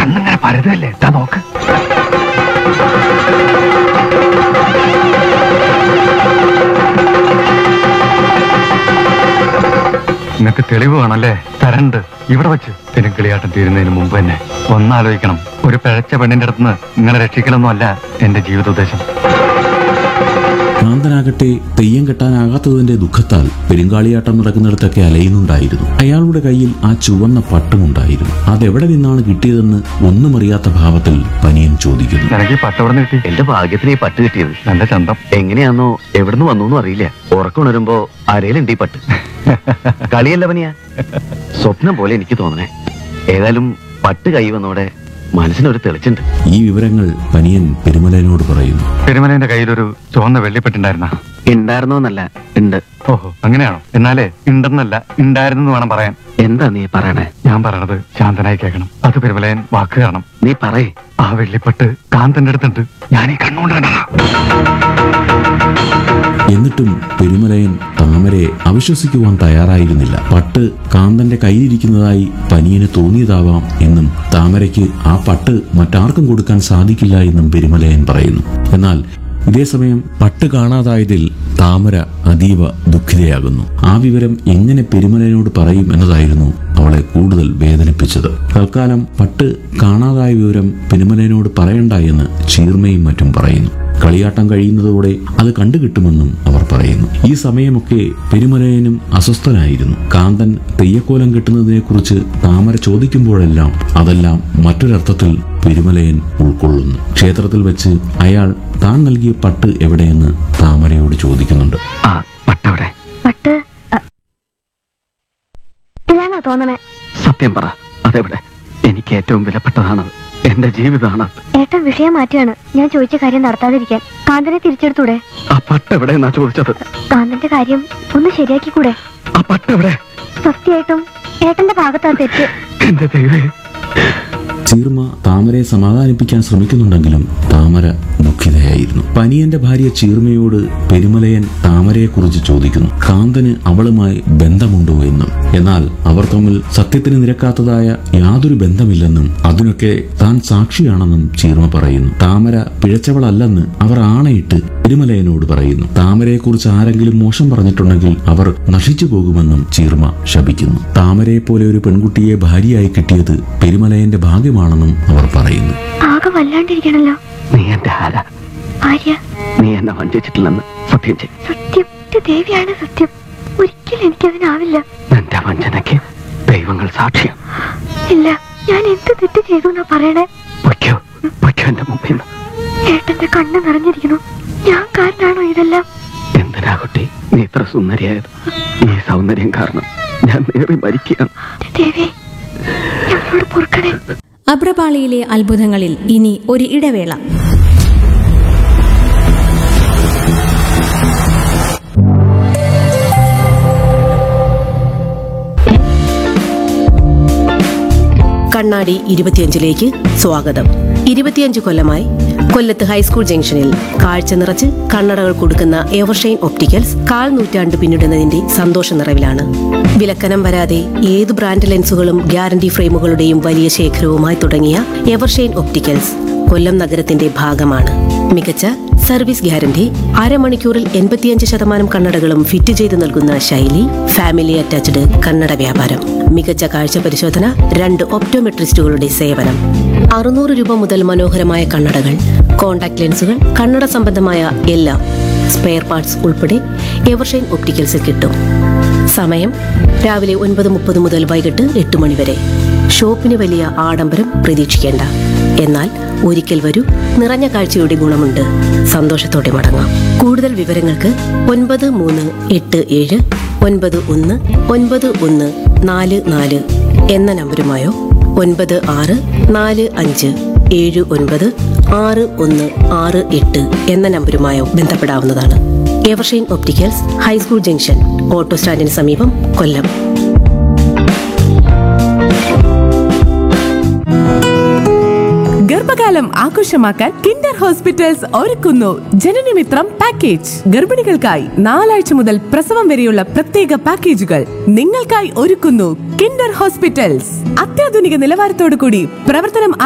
കണ്ണിങ്ങനെ പരതല്ലേ ഇതാ നോക്ക് നിനക്ക് തെളിവ് വേണമല്ലേ തരണ്ട് ഇവിടെ വെച്ച് പെരുങ്കളിയാട്ടം തീരുന്നതിന് മുമ്പ് തന്നെ ഒന്നാലോചിക്കണം ഒരു പിഴച്ച പെണ്ണിന്റെ അടുത്ത് നിങ്ങളെ രക്ഷിക്കലൊന്നും അല്ല എന്റെ ജീവിതോദ്ദേശം കാന്തനാകട്ടെ തെയ്യം കെട്ടാനാകാത്തതിന്റെ ദുഃഖത്താൽ പെരുങ്കാളിയാട്ടം നടക്കുന്നിടത്തൊക്കെ അലയുന്നുണ്ടായിരുന്നു അയാളുടെ കയ്യിൽ ആ ചുവന്ന പട്ടുമുണ്ടായിരുന്നു അതെവിടെ നിന്നാണ് കിട്ടിയതെന്ന് ഒന്നും അറിയാത്ത ഭാവത്തിൽ പനിയൻ ചോദിക്കുന്നു നിനക്ക് ഈ പട്ടവിടെ കിട്ടി എന്റെ ഭാഗ്യത്തിന് ഈ പട്ട് കിട്ടിയത് നല്ല ചന്തം എങ്ങനെയാന്നോ എവിടുന്ന് വന്നു അറിയില്ല ഉറക്കമുണരുമ്പോ അരയിലുണ്ട് ഈ പട്ട് കളിയല്ല പനിയാ സ്വപ്നം പോലെ എനിക്ക് തോന്നണേ ഏതായാലും പട്ട് കൈ വന്നോടെ മനസ്സിനൊരു തെളിച്ചുണ്ട് ഈ വിവരങ്ങൾ പനിയൻ പെരുമലനോട് പറയുന്നു പെരുമലേന്റെ കയ്യിലൊരു ചുവന്ന വെള്ളിപ്പെട്ടുണ്ടായിരുന്ന ഉണ്ടായിരുന്നോന്നല്ല ഉണ്ട് ഓഹോ അങ്ങനെയാണോ എന്നാലേ ഉണ്ടെന്നല്ല ഉണ്ടായിരുന്നെന്ന് വേണം പറയാൻ എന്താ നീ പറയണേ ഞാൻ പറയണത് ശാന്തനായി കേൾക്കണം അത് പെരുമലയൻ വാക്ക് കാണണം നീ പറയേ ആ വെള്ളിപ്പെട്ട് കാന്തന്റെ അടുത്തുണ്ട് ഞാൻ ഈ കണ്ണുകൊണ്ട് കണ്ടതാ എന്നിട്ടും പെരുമലയൻ താമരയെ അവിശ്വസിക്കുവാൻ തയ്യാറായിരുന്നില്ല പട്ട് കാന്തന്റെ കയ്യിലിരിക്കുന്നതായി പനിയന് തോന്നിയതാവാം എന്നും താമരയ്ക്ക് ആ പട്ട് മറ്റാർക്കും കൊടുക്കാൻ സാധിക്കില്ല എന്നും പെരുമലയൻ പറയുന്നു എന്നാൽ ഇതേസമയം പട്ട് കാണാതായതിൽ താമര അതീവ ദുഃഖിതയാകുന്നു ആ വിവരം എങ്ങനെ പെരുമലയനോട് പറയും എന്നതായിരുന്നു അവളെ കൂടുതൽ വേദനിപ്പിച്ചത് തൽക്കാലം പട്ട് കാണാതായ വിവരം പെരുമലയനോട് പറയണ്ട എന്ന് ചീർമയും മറ്റും പറയുന്നു കളിയാട്ടം കഴിയുന്നതോടെ അത് കണ്ടുകിട്ടുമെന്നും അവർ പറയുന്നു ഈ സമയമൊക്കെ പെരുമലയനും അസ്വസ്ഥനായിരുന്നു കാന്തൻ തെയ്യക്കോലം കെട്ടുന്നതിനെക്കുറിച്ച് താമര ചോദിക്കുമ്പോഴെല്ലാം അതെല്ലാം മറ്റൊരർത്ഥത്തിൽ പെരുമലയൻ ഉൾക്കൊള്ളുന്നു ക്ഷേത്രത്തിൽ വെച്ച് അയാൾ താൻ നൽകിയ പട്ട് എവിടെയെന്ന് താമരയോട് ചോദിക്കുന്നുണ്ട് ആ പട്ടവിടെ പട്ട് അ, ഇതാണോ തോന്നണേ സത്യം പറ അതെവിടെ എനിക്ക് ഏറ്റവും വിലപ്പെട്ടതാണത് എന്റെ ജീവിതമാണത് ഏട്ടൻ വിഷയം മാറ്റിയാണ് ഞാൻ ചോദിച്ച കാര്യം നടത്താതിരിക്കാൻ കാന്തനെ തിരിച്ചെടുത്തൂടെ ആ പട്ട് എവിടെ എന്നാ ചോദിച്ചത് കാന്തന്റെ കാര്യം ഒന്ന് ശരിയാക്കിക്കൂടെ ആ പട്ട് എവിടെ സത്യമായിട്ടും ഏട്ടന്റെ ഭാഗത്താ തെറ്റ് എന്റെ ദൈവേ ചീർമ താമരയെ സമാധാനിപ്പിക്കാൻ ശ്രമിക്കുന്നുണ്ടെങ്കിലും താമര ദുഃഖിതയായിരുന്നു പനിയന്റെ ഭാര്യ ചീർമയോട് പെരുമലയൻ താമരയെക്കുറിച്ച് ചോദിക്കുന്നു കാന്തന് അവളുമായി ബന്ധമുണ്ടോ എന്നും എന്നാൽ അവർ തമ്മിൽ സത്യത്തിന് നിരക്കാത്തതായ യാതൊരു ബന്ധമില്ലെന്നും അതിനൊക്കെ താൻ സാക്ഷിയാണെന്നും ചീർമ പറയുന്നു താമര പിഴച്ചവളല്ലെന്ന് അവർ ആണയിട്ട് പെരുമലയനോട് പറയുന്നു താമരയെക്കുറിച്ച് ആരെങ്കിലും മോശം പറഞ്ഞിട്ടുണ്ടെങ്കിൽ അവർ നശിച്ചു പോകുമെന്നും ചീർമ ശപിക്കുന്നു താമരയെ പോലെ ഒരു പെൺകുട്ടിയെ ഭാര്യയായി കിട്ടിയത് പെരുമലയന്റെ ഭാഗ്യമാണെന്നും അവർ പറയുന്നു ആകെ വല്ലാണ്ടിരിക്കണല്ലോ നീ എന്റെ ആര ഭാര്യ നീ എന്നെ വഞ്ചിച്ചിട്ടില്ലെന്ന് സത്യം ചെയ്യും സത്യം ഇത് ദേവിയാണ് സത്യം ഒരിക്കലും എനിക്കതിനാവില്ല എന്റെ വഞ്ചനയ്ക്ക് ദൈവങ്ങൾ സാക്ഷ്യം ഇല്ല ഞാൻ എന്ത് തെറ്റ് ചെയ്തു എന്നാ പറയണേ പൊയ്ക്കോ പൊയ്ക്കോ എന്റെ മുമ്പിൽ നിന്ന് ഏട്ടന്റെ കണ്ണ് നിറഞ്ഞിരിക്കുന്നു ഞാൻ കാരനാണോ ഇതെല്ലാം എന്തിനാ കുട്ടി നീ ഇത്ര സുന്ദരിയായത് ഈ സൗന്ദര്യം കാരണം ഞാൻ നേറി മരിക്കുകയാണ് ദേവി ഞങ്ങളോട് പൊറുക്കണേ അഭ്രപാളിയിലെ അത്ഭുതങ്ങളിൽ ഇനി ഒരു ഇടവേള കണ്ണാടി ഇരുപത്തിയഞ്ചിലേക്ക് സ്വാഗതം ഇരുപത്തിയഞ്ച് കൊല്ലമായി കൊല്ലത്ത് ഹൈസ്കൂൾ ജംഗ്ഷനിൽ കാഴ്ച നിറച്ച് കണ്ണടകൾ കൊടുക്കുന്ന എവർഷൈൻ ഒപ്റ്റിക്കൽസ് കാൽ നൂറ്റാണ്ട് പിന്നിടുന്നതിന്റെ സന്തോഷ നിറവിലാണ് വിലക്കനം വരാതെ ഏത് ബ്രാൻഡ് ലെൻസുകളും ഗ്യാരണ്ടി ഫ്രെയിമുകളുടെയും വലിയ ശേഖരവുമായി തുടങ്ങിയ എവർഷൈൻ ഒപ്റ്റിക്കൽസ് കൊല്ലം നഗരത്തിന്റെ ഭാഗമാണ് മികച്ച സർവീസ് ഗ്യാരണ്ടി അരമണിക്കൂറിൽ എൺപത്തിയഞ്ച് ശതമാനം കണ്ണടകളും ഫിറ്റ് ചെയ്ത് നൽകുന്ന ശൈലി ഫാമിലി അറ്റാച്ച്ഡ് കണ്ണട വ്യാപാരം മികച്ച കാഴ്ച പരിശോധന രണ്ട് ഒപ്റ്റോമെട്രിസ്റ്റുകളുടെ സേവനം അറുന്നൂറ് രൂപ മുതൽ മനോഹരമായ കണ്ണടകൾ കോൺടാക്ട് ലെൻസുകൾ കണ്ണട സംബന്ധമായ എല്ലാം സ്പെയർ പാർട്സ് ഉൾപ്പെടെ എവർഷൈൻ ഒപ്റ്റിക്കൽസിൽ കിട്ടും സമയം രാവിലെ ഒൻപത് മുപ്പത് മുതൽ വൈകിട്ട് എട്ട് മണി വരെ ഷോപ്പിന് വലിയ ആഡംബരം പ്രതീക്ഷിക്കേണ്ട എന്നാൽ ഒരിക്കൽ വരൂ നിറഞ്ഞ കാഴ്ചയുടെ ഗുണമുണ്ട് സന്തോഷത്തോടെ മടങ്ങാം കൂടുതൽ വിവരങ്ങൾക്ക് ഒൻപത് മൂന്ന് എട്ട് ഏഴ് ഒൻപത് ഒന്ന് ഒൻപത് ഒന്ന് നാല് നാല് എന്ന നമ്പരുമായോ ഒൻപത് ആറ് നാല് അഞ്ച് ഏഴ് ഒൻപത് ആറ് ഒന്ന് ആറ് എട്ട് എന്ന നമ്പരുമായോ ബന്ധപ്പെടാവുന്നതാണ് Evershine opticals high school junction auto സ്റ്റാൻഡിന് സമീപം കൊല്ലം ഗർഭകാലം ആഘോഷമാക്കാൻ കിൻഡർ ഹോസ്പിറ്റൽസ് ഒരുക്കുന്നു ജനനമിത്രം പാക്കേജ് ഗർഭിണികൾക്കായി നാലാഴ്ച മുതൽ പ്രസവം വരെയുള്ള പ്രത്യേക പാക്കേജുകൾ നിങ്ങൾക്കായി ഒരുക്കുന്നു കിൻഡർ ഹോസ്പിറ്റൽസ് അത്യാധുനിക നിലവാരത്തോടു കൂടി പ്രവർത്തനം